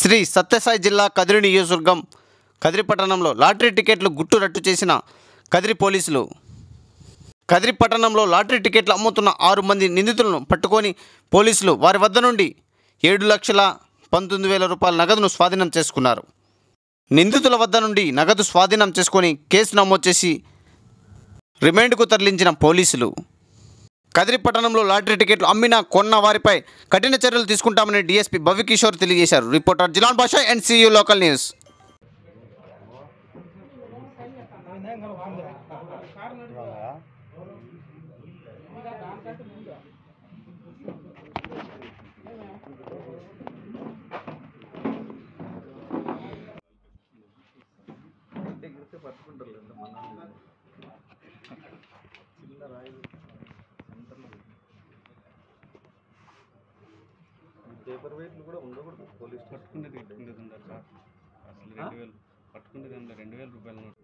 శ్రీ సత్యసాయి జిల్లా కదిరి నియోజకవర్గం కదిరి పట్టణంలో లాటరీ టికెట్లు గుట్టు రట్టు చేసిన కదిరి పోలీసులు కదిరి పట్టణంలో లాటరీ టికెట్లు అమ్ముతున్న ఆరు మంది నిందితులను పట్టుకొని పోలీసులు వారి వద్ద నుండి ఏడు లక్షల పంతొమ్మిది వేల రూపాయల నగదును స్వాధీనం చేసుకున్నారు నిందితుల వద్ద నుండి నగదు స్వాధీనం చేసుకొని కేసు నమోదు చేసి రిమాండ్కు తరలించిన పోలీసులు కదిరి పట్టణంలో లాటరీ టికెట్లు అమ్మిన కొన్న వారిపై కఠిన చర్యలు తీసుకుంటామని డీఎస్పీ భవికిషోర్ తెలియజేశారు రిపోర్టర్ జిలాన్ బాషా అండ్ సియూ లోకల్ న్యూస్ పేపర్ వెయిట్లు కూడా ఉండకూడదు పోలీస్ పట్టుకునేది ఉండేది ఉందా సార్ అసలు రెండు వేలు పట్టుకునేది ఉందా రెండు వేల రూపాయల నోట్